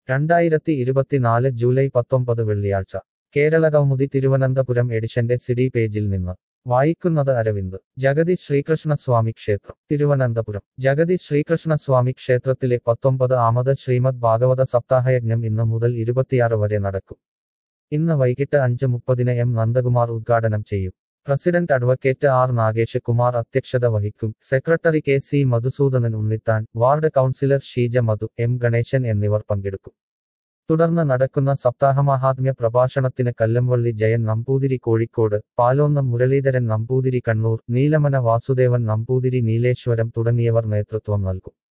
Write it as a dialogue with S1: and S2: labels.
S1: രണ്ടായിരത്തി ഇരുപത്തിനാല് ജൂലൈ പത്തൊമ്പത് വെള്ളിയാഴ്ച കേരളകൗമുദി തിരുവനന്തപുരം എഡിഷന്റെ സിഡി പേജിൽ നിന്ന് വായിക്കുന്നത് അരവിന്ദ് ജഗതി ശ്രീകൃഷ്ണസ്വാമി ക്ഷേത്രം തിരുവനന്തപുരം ജഗതി ശ്രീകൃഷ്ണസ്വാമി ക്ഷേത്രത്തിലെ പത്തൊമ്പത് ആമത് ശ്രീമദ് ഭാഗവത സപ്താഹയജ്ഞം ഇന്ന് മുതൽ ഇരുപത്തിയാറ് വരെ നടക്കും ഇന്ന് വൈകിട്ട് അഞ്ച് മുപ്പതിന് എം നന്ദകുമാർ ഉദ്ഘാടനം ചെയ്യും president advocate R Nagesh Kumar അധ്യക്ഷത വഹിക്കും secretary K C Madhusoodanan Unnithan ward councillor Sheeja Madhu M Ganesan എന്നിവർ പങ്കെടുക്കും തുടർന്ന് നടക്കുന്ന സപ്താഹമാഹാത്മ്യ പ്രഭാഷണത്തിന് കല്ലംവള്ളി ജയൻ നമ്പൂതിരി കോഴിക്കോട് പാലോന്നം മുരളീധരൻ നമ്പൂതിരി കണ്ണൂർ നീലമന വാസുദേവൻ നമ്പൂതിരി നീലേശ്വരം തുടങ്ങിയവർ നേതൃത്വം നൽകും